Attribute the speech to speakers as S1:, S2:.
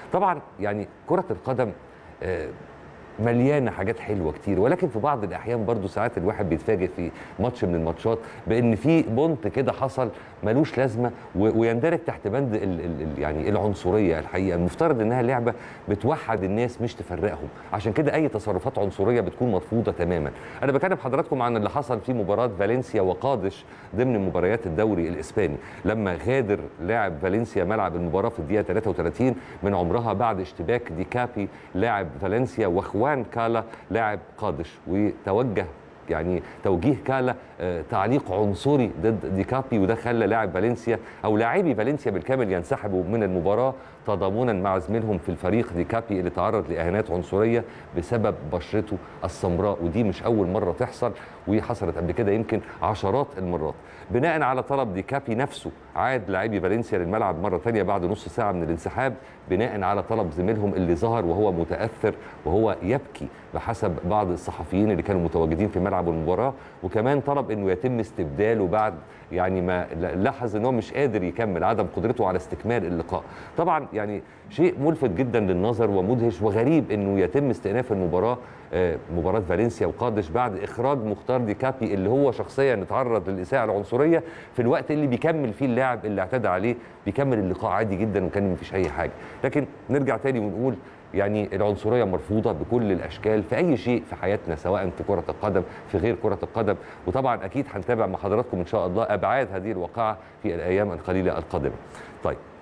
S1: طبعا يعني كره القدم آه، مليانه حاجات حلوه كتير ولكن في بعض الاحيان برضو ساعات الواحد بيتفاجئ في ماتش من الماتشات بان في بونت كده حصل ملوش لازمه و- ويندرج تحت بند ال ال ال يعني العنصريه الحقيقه المفترض انها لعبه بتوحد الناس مش تفرقهم عشان كده اي تصرفات عنصريه بتكون مرفوضه تماما انا بكلم حضراتكم عن اللي حصل في مباراه فالنسيا وقادش ضمن مباريات الدوري الاسباني لما غادر لاعب فالنسيا ملعب المباراه في الدقيقه 33 من عمرها بعد اشتباك ديكابي لاعب فالنسيا واخوان كالا لاعب قادش وتوجه يعني توجيه كالا آه، تعليق عنصري ضد ديكابي وده خلى لاعب فالنسيا او لاعبي فالنسيا بالكامل ينسحبوا من المباراه تضامنا مع زميلهم في الفريق ديكابي اللي تعرض لاهانات عنصريه بسبب بشرته السمراء ودي مش اول مره تحصل وحصلت قبل كده يمكن عشرات المرات بناء على طلب ديكابي نفسه عاد لاعبي فالنسيا للملعب مره ثانيه بعد نص ساعه من الانسحاب بناء على طلب زميلهم اللي ظهر وهو متاثر وهو يبكي بحسب بعض الصحفيين اللي كانوا متواجدين في ملعب المباراه وكمان طلب انه يتم استبداله بعد يعني ما لاحظ ان هو مش قادر يكمل عدم قدرته على استكمال اللقاء طبعا يعني شيء ملفت جدا للنظر ومدهش وغريب انه يتم استئناف المباراه آه، مباراه فالنسيا وقادش بعد اخراج مختار ديكابي اللي هو شخصيا اتعرض للاساءه العنصريه في الوقت اللي بيكمل فيه اللاعب اللي اعتدى عليه بيكمل اللقاء عادي جدا وكان مفيش اي حاجه لكن نرجع تاني ونقول يعني العنصريه مرفوضه بكل الاشكال في اي شيء في حياتنا سواء في كره القدم في غير كره القدم وطبعا اكيد هنتابع مع حضراتكم ان شاء الله ابعاد هذه الواقعه في الايام القليله القادمه. طيب